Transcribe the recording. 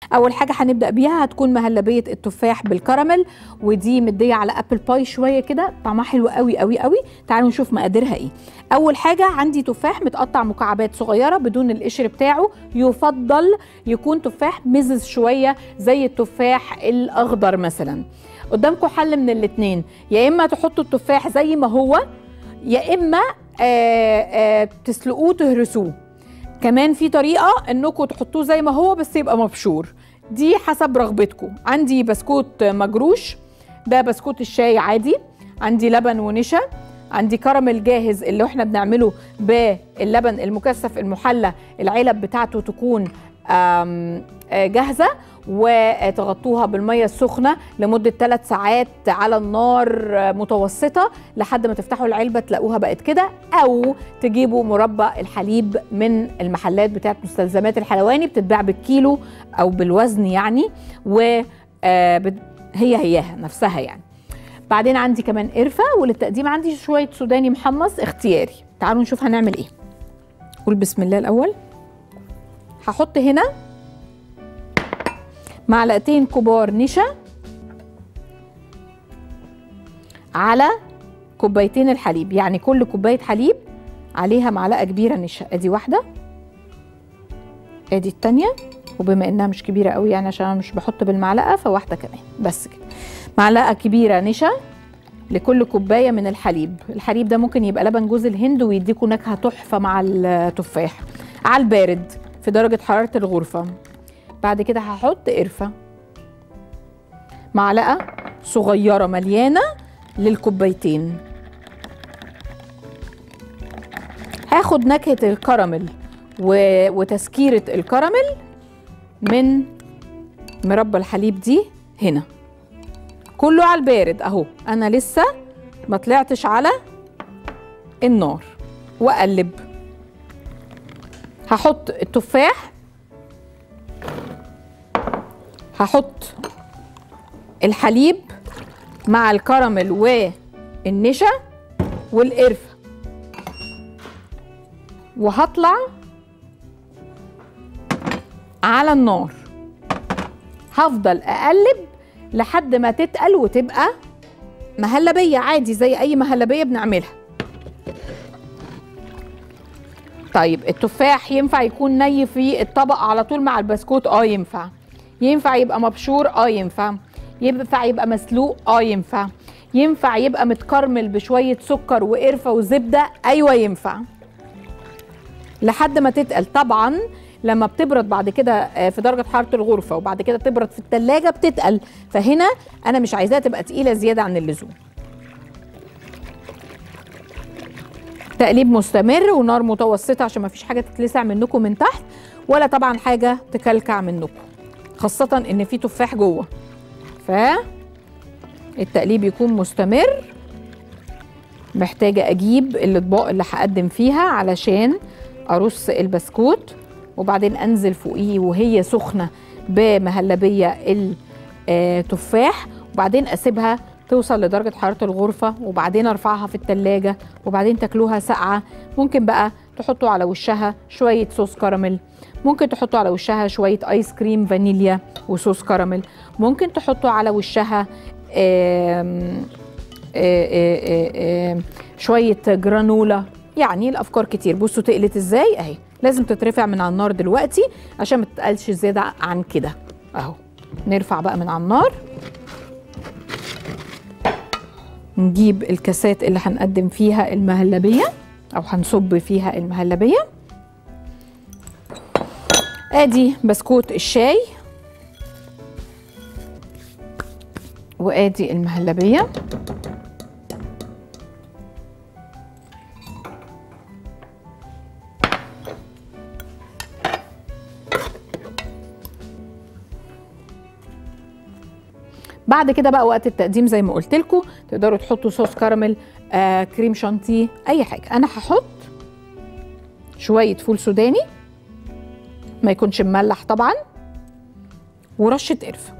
اول حاجه هنبدا بيها هتكون مهلبيه التفاح بالكراميل ودي مديه على ابل باي شويه كده طعمها حلو قوي قوي قوي تعالوا نشوف مقاديرها ايه اول حاجه عندي تفاح متقطع مكعبات صغيره بدون القشر بتاعه يفضل يكون تفاح مزز شويه زي التفاح الاخضر مثلا قدامكم حل من الاتنين يا اما تحطوا التفاح زي ما هو يا اما آه آه تسلقوه تهرسوه كمان في طريقه انكم تحطوه زي ما هو بس يبقى مبشور دي حسب رغبتكم عندي بسكوت مجروش ده بسكوت الشاي عادي عندي لبن ونشا عندي كراميل جاهز اللي احنا بنعمله باللبن المكثف المحلى العلب بتاعته تكون آم، آه، جاهزه وتغطوها بالميه السخنه لمده 3 ساعات على النار آه، متوسطه لحد ما تفتحوا العلبه تلاقوها بقت كده او تجيبوا مربى الحليب من المحلات بتاعت مستلزمات الحلواني بتتباع بالكيلو او بالوزن يعني و آه، بت- هي هياها نفسها يعني بعدين عندي كمان قرفه وللتقديم عندي شويه سوداني محمص اختياري تعالوا نشوف هنعمل ايه قول بسم الله الاول هحط هنا معلقتين كبار نشا على كوبايتين الحليب يعني كل كوبايه حليب عليها معلقه كبيره نشا ادي واحده ادي التانية وبما انها مش كبيره قوي يعني عشان انا مش بحط بالمعلقه فواحده كمان بس كده معلقه كبيره نشا لكل كوبايه من الحليب الحليب ده ممكن يبقى لبن جوز الهند ويديكوا نكهه تحفه مع التفاح على البارد في درجه حراره الغرفه بعد كده هحط قرفه معلقه صغيره مليانه للكوبايتين هاخد نكهه الكراميل و... وتسكيره الكراميل من مربى الحليب دي هنا كله على البارد اهو انا لسه ما طلعتش على النار واقلب هحط التفاح هحط الحليب مع الكراميل والنشا والقرفه وهطلع على النار هفضل اقلب لحد ما تتقل وتبقى مهلبيه عادي زي اي مهلبيه بنعملها طيب التفاح ينفع يكون ني في الطبق على طول مع البسكوت اه ينفع ينفع يبقى مبشور اه ينفع ينفع يبقى مسلوق اه ينفع ينفع يبقى متكرمل بشويه سكر وقرفه وزبده ايوه ينفع لحد ما تتقل طبعا لما بتبرد بعد كده آه، في درجه حراره الغرفه وبعد كده تبرد في التلاجة بتتقل فهنا انا مش عايزاها تبقى تقيله زياده عن اللزوم تقليب مستمر ونار متوسطه عشان ما فيش حاجه تتلسع منكم من تحت ولا طبعا حاجه تكلكع منكم خاصه ان في تفاح جوه ف التقليب يكون مستمر محتاجه اجيب الاطباق اللي هقدم فيها علشان ارص البسكوت وبعدين انزل فوقيه وهي سخنه بمهلبيه التفاح وبعدين اسيبها توصل لدرجه حراره الغرفه وبعدين ارفعها في التلاجة وبعدين تاكلوها ساقعه ممكن بقى تحطوا على وشها شويه صوص كراميل ممكن تحطوا على وشها شويه ايس كريم فانيليا وصوص كراميل ممكن تحطوا على وشها آم، آه، آه، آه، آه، شويه جرانولا يعني الافكار كتير بصوا تقلت ازاي اهي لازم تترفع من على النار دلوقتي عشان ما تتقلش زياده عن كده اهو نرفع بقى من على النار نجيب الكاسات اللي هنقدم فيها المهلبيه او هنصب فيها المهلبيه ادي بسكوت الشاي وادي المهلبيه بعد كده بقى وقت التقديم زي ما قلت لكم تقدروا تحطوا صوص كراميل آه كريم شانتيه اي حاجه انا هحط شويه فول سوداني ما يكونش مملح طبعا ورشه قرفه